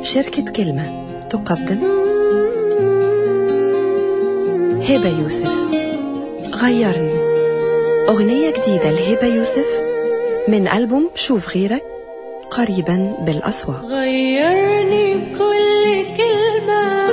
شركة كلمة تقدم هبة يوسف غيرني أغنية جديدة لهبة يوسف من ألبوم شوف غيرك قريبا بالأسواق غيرني بكل كلمة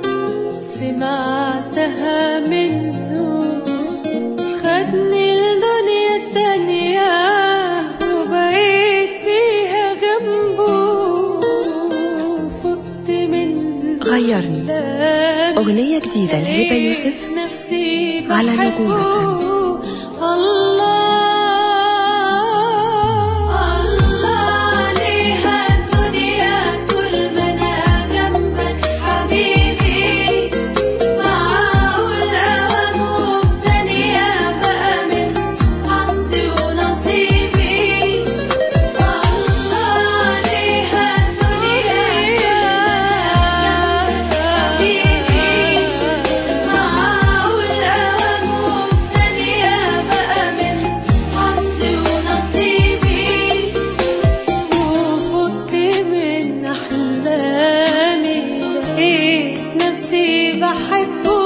سمعتها منه خدني لدنيا تانية وبقيت فيها جنبه فقت من غيرني كلامي أغنية جديدة لهبة يوسف نفسي على نجوم بحبه. الله الله عليها الدنيا طول ما انا جنبك حبيبي معقول اوام وفي ثانية بقى من حظي ونصيبي الله عليها الدنيا حبيبي معقول اوام وفي ثانية بقى من حظي ونصيبي وفقت من أحلامي لقيت نفسي بحبه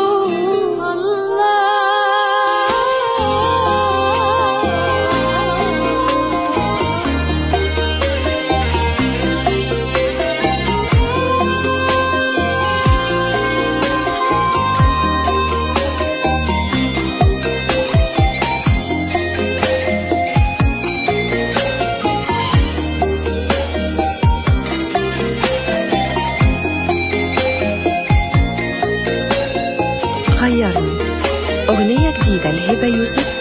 الله غيرني أغنية جديدة لهبة يوسف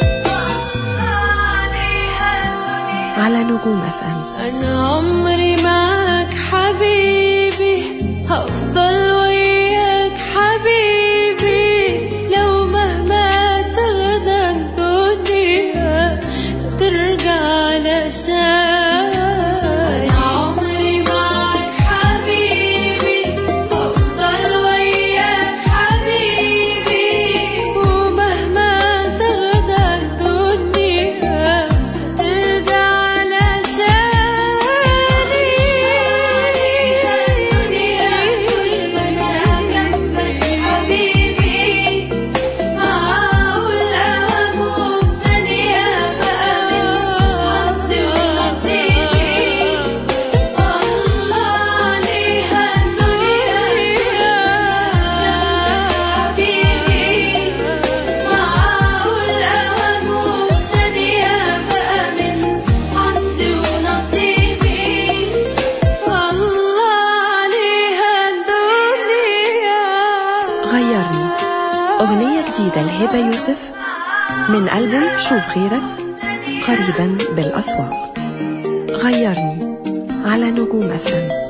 على نجوم اف ام أنا عمري معك حبيبي هفضل وياك حبيبي لو مهما تاخدك دنيا هترجع علشان أنا عمري معك حبيبي هفضل وياك حبيبي ومهما تاخدك دنيا هترجع علشاني الدنيا كل ما انا جنبك حبيبي معقول اوام وفي ثانية بقى من حظي ونصيبي الله عليها الدنيا حبيبي معقول اوام وفي ثانية بقى من حظي ونصيبي الله عليها الدنيا غيرني أغنية جديدة لهبة يوسف من ألبوم شوف غيرك قريبا بالأسواق غيرني على نجوم اف ام